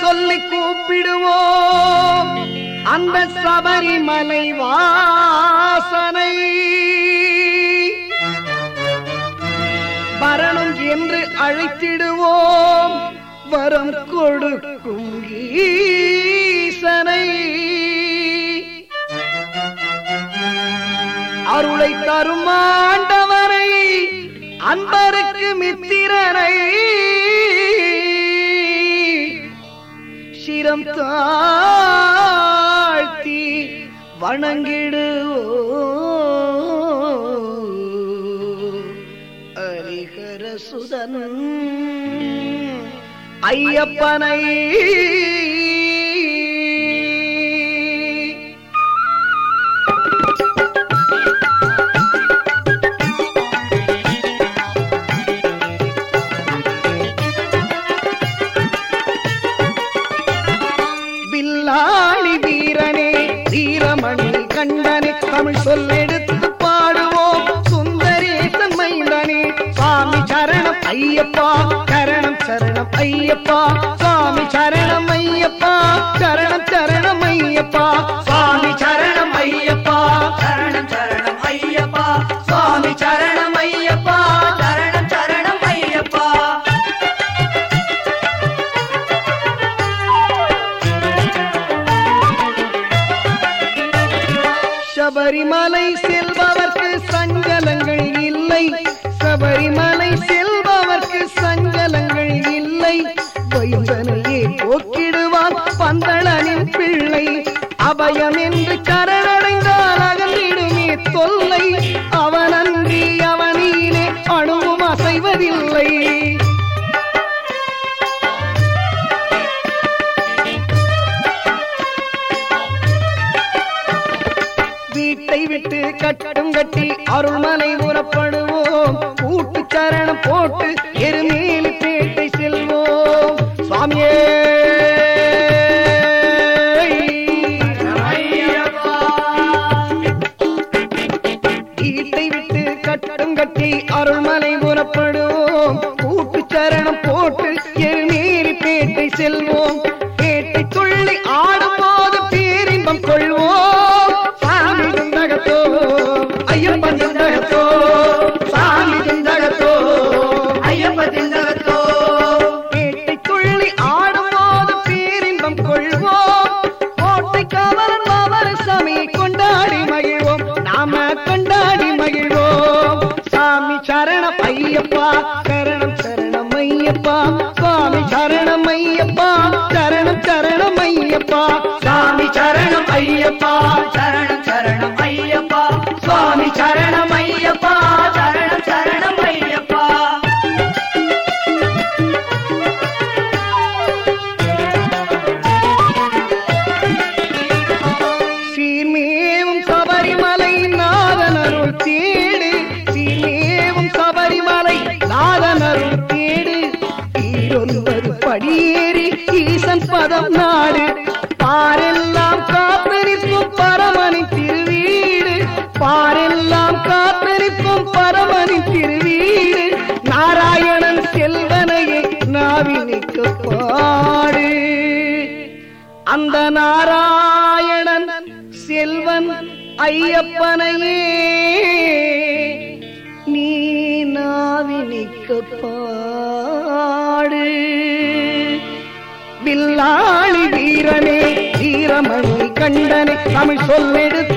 சொல்லி கூப்பிடுவோம் அந்த சபரிமலை வாசனை வரணும் என்று அழைத்திடுவோம் வரம் கொடுக்கும் ஈசனை அருளை தரும் ஆண்டவரை அன்பருக்கு மித்திரனை சிரம் தாழ்த்தி வணங்கிடுவோ ஹரிஹர சுதன் ஐயப்பனை வில்லாளி வீரனே வீரமணி கண்டனே தமிழ் சொல்லெடுத்து பாடுவோம் சுந்தரேசன் மைந்தனே சுவாமி சரணம் ஐயப்பா சரணம் சரணம் ஐயப்பா சுவாமி சரணம் ஐயப்பா சரணம் சரணம் ஐயப்பா சுவாமி சரணம் ஐயப்பா சரணம் சரணம் ஐயப்பா சுவாமி சரணம் ஐயப்பா சரணம் சரணம் ஐயப்பா சபரிமலை செல்பவர்க்கு சஞ்சலங்கள் இல்லை சபரிமலை செல்பவர்க்கு சஞ்சலங்கள் இல்லை பயந்தனையே போக்கிடுவான் பந்தளனின் பிள்ளை அபயம் என்று கரணடைந்தால் அகன்றிடுமே தொல்லை அவனன்றி அவனீனே அணுவும் அசைவதில்லை வீட்டை விட்டு கட்டும் கட்டி அருள்மலை உறப்படுவோம் கூட்டு சரணம் போட்டு எருமேலி பேட்டை செல்வோம் சுவாமியே வீட்டை விட்டு கட்டும் கட்டி அருள்மலை புறப்படுவோம் கூட்டு சரணம் போட்டு எருமேலி பேட்டை செல்வோம் பேட்டை துள்ளி ஆடும் போது பேரின்பம் கொள்வோம் சாமி குந்தகத்தோ ஐயப்பன் குந்தகத்தோ சாமி குந்தகத்தோ ஐயப்ப திண்டகத்தோ பேட்டை துள்ளி ஆடும் போது பேரின்பம் கொள்வோம் கோட்டை காவலன் மாவர சாமியை கொண்டாடி மகிழ்வோம் நாம கொண்டாடி மகிழ்வோம் சாமி சரணம் ஐயப்பா சரணம் சரணம் ஐயப்பா சுவாமி சரணம் ஐயப்பா சரணம் சரணம் ஐயப்பா சாமி சரணம் ஐயப்பா சரணம் சரணம் ஐயப்பா சுவாமி சரணம் ஐயப்பா சரணம் சரணம் ஐயப்பா சீர்மேவும் சபரிமலை நாதனருள் தேடு சீர்மேவும் சபரிமலை நாதனருள் தேடு ஈரொன்பது படியேறி ஈசன் பதம் நாடு பாரெல்லாம் காத்திருக்கும் பரமணி திருவீடு பாரெல்லாம் காத்திருக்கும் பரமணி திருவீடு நாராயணன் செல்வனையே நாவினிக்கு பாடு அந்த நாராயணன் செல்வன் ஐயப்பனையே நீ நாவினிக்க பாடு வில்லாளி வீரனே வீரமணி கண்டனை தமிழ் சொல்லெடுத்து